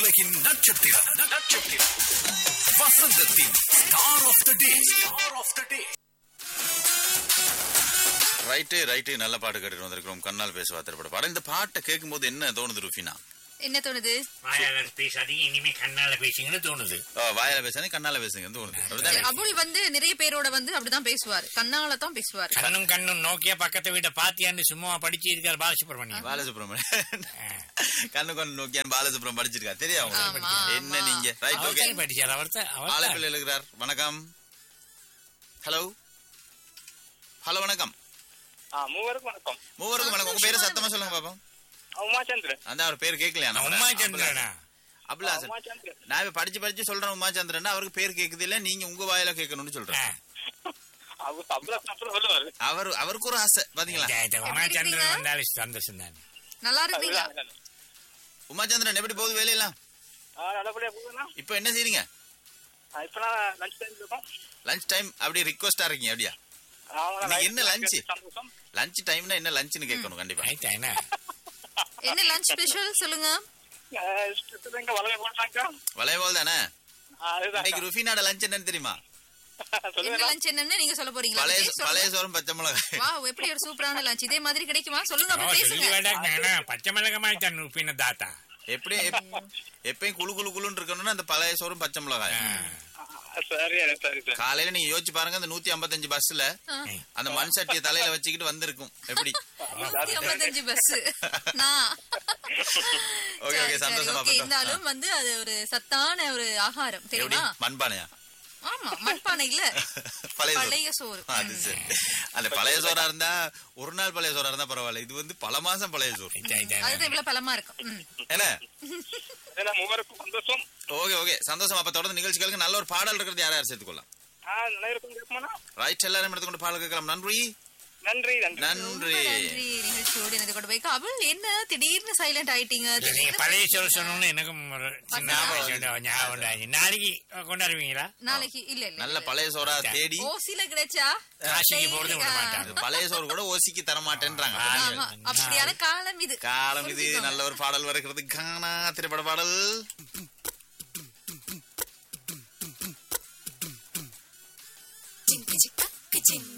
உலகின் நட்சத்திரம் நட்சத்திரம் வசந்தத்தின் star of the day star of the day right right நல்ல பாட்டு கேட்டுட்டு வந்திருக்கிறோம் கண்ணால் பேசுவா திரைப்பட பாடம் இந்த பாட்டை கேட்கும்போது என்ன தோணுது ருஃபினா என்ன தோணுது வாயாளர் பேசாதீங்க இனிமே கண்ணால பேசுங்கன்னு தோணுது ஆ, வாயால பேசாதே கண்ணால பேசுங்க தோணுது அப்படிதானே அபுல் வந்து நிறைய பேரோட வந்து அப்படிதான் பேசுவார் கண்ணால தான் பேசுவார் கண்ணும் கண்ணும் நோக்கியா பக்கத்து வீட்டை பாத்தியான்னு சும்மா படிச்சு இருக்காரு பாலசுப்ரமணியம் பாலசுப்ரமணியன் கண்ணு கண்ணு நோக்கியான் பாலசுப்ரம் படிச்சிருக்கா தெரியும் உங்களுக்கு ஆமா, என்ன ஆமா. நீங்க ரைட் அவர் ஓகே தான் படிச்சார் அவர் தான் அவர் தான். ஆலைப்பில் எழுகிறார் வணக்கம் ஹலோ ஹலோ வணக்கம் ஆ மூவருக்கும் வணக்கம் மூவருக்கும் வணக்கம் உங்க பேரு சத்தமா சொல்லுங்க பாப்போம் உமாச்சந்திரன் அந்த அவர் பேர் கேட்கலையா உமா சந்திரனா அபுல்லாசன் உமாச்சந்திரன் நான் இப்ப படிச்சு படிச்சு சொல்றேன் உமாச்சந்திரன் அவருக்கு பேர் கேக்குது இல்ல நீங்க உங்க வாயில கேட்கணும்னு சொல்றேன் அவர் அவ்வளவு அப்புறம் சொல்லுவாரு அவர் அவருக்கு ஒரு ஆசை பாத்தீங்களா உமா சந்திரன் வந்தாலே சந்தோஷம் தானே நல்லா இருக்கீங்களா உமாச்சந்திரன் எப்படி போகுது வேலையெல்லாம் ஆ, நல்லபடியா போகுதுண்ணா இப்போ என்ன செய்றீங்க ஆ, இப்ப நான் லஞ்ச் டைம் இருக்கோம் லஞ்ச் டைம் அப்படி ரிக்வஸ்டா இருக்கீங்க அப்படியா அவங்க இன்னைக்கு என்ன lunch? சந்தோஷம் லஞ்ச் டைம்னா என்ன லஞ்ச்னு கேட்கணும் கண்டிப்பா ஆயிட்டா என்ன என்ன லஞ்ச் ஸ்பெஷல் சொல்லுங்க ஆ, இங்க வளர போட்டாங்க வளையபோல் தானே அதுதான் இன்னைக்கு ருஃபினாட லஞ்ச் என்னன்னு தெரியுமா என்ன சொல்லுங்க லஞ்ச் என்னன்னு நீங்க சொல்ல போறீங்களா பழைய விஜய், சொல்லுங்க. பழைய சோறும் பச்சை மிளகாய் வா எப்படி ஒரு சூப்பரான லஞ்ச் இதே மாதிரி கிடைக்குமா சொல்லுங்க ஓ அப்ப சொல்லி பேசுங்க வேண்டாம் பச்சை மிளகமாய் தான் உப்பின தாத்தா எப்படி எப்- எப்பயும் குளு குளு குளுன்னு இருக்கணும்னா அந்த பழைய சோறும் பச்சை மிளகாய் சரி சரி சரி காலையில நீங்க யோசிச்சு பாருங்க அந்த நூத்தி ஐம்பத்தஞ்சு பஸ்ல அந்த மண் சட்டியை தலையில வச்சுக்கிட்டு வந்திருக்கும் எப்படி நூத்தி ஐம்பத்தஞ்சு பஸ் நான் ஓகே ஓகே சரி, சந்தோஷமா ஓகே, இருந்தாலும் வந்து அது ஒரு சத்தான ஒரு ஆகாரம் எப்படி தெரியுமா மண்பானையா ஆமா மண்பானை இல்ல பழைய சோறு. பழைய சோறு அது சரி அந்த பழைய சோறா இருந்தா ஒரு நாள் பழைய சோறா இருந்தா பரவாயில்ல இது வந்து பல மாசம் பழைய சோறு ஆயிட்டா, ஆயிட்டா. அதுதான் இவ்வளவு பலமா இருக்கும் ம். என்ன ஏன்னா மூவருக்கும் சந்தோஷம் ஓகே ஓகே சந்தோஷம் அப்ப தொடர்ந்து நிகழ்ச்சிகளுக்கு நல்ல ஒரு பாடல் இருக்கிறது யார் யார் சேர்த்துக்கொள்ளலாம் ஆ நல்லா இருக்கும் இருக்குமாண்ணா ரைட் எல்லாரும் எடுத்துக்கொண்டு பாடல் கேட்கலாம் நன்றி நன்றி நன்றி நன்றி நன்றி நிகழ்ச்சியோடு எனக்கு கொண்டு போய் அவள் என்ன திடீர்னு சைலண்ட் ஆயிட்டீங்க நீங்க திடீர்னு பழைய சொல் சொன்னோன்னு எனக்கும் ஒரு சின்ன ஞாபகம் ஞாபகம் ஞாபகம் உண்டாச்சு. நாளைக்கு கொண்டாடுவீங்களா நாளைக்கு இல்ல இல்ல நல்ல பழைய சோறா தேடி ஓசில கிடைச்சா காசிக்கு போறது விட ஆ, மாட்டாங்க அது பழைய சோறு கூட ஓசிக்கு தர மாட்டேன்றாங்க ஆமா அப்படியான காலம் இது காலம் இது நல்ல ஒரு பாடல் வருகிறது காணா திரைப்பட பாடல் சிங்கு சிக்கா, கிச்சிங்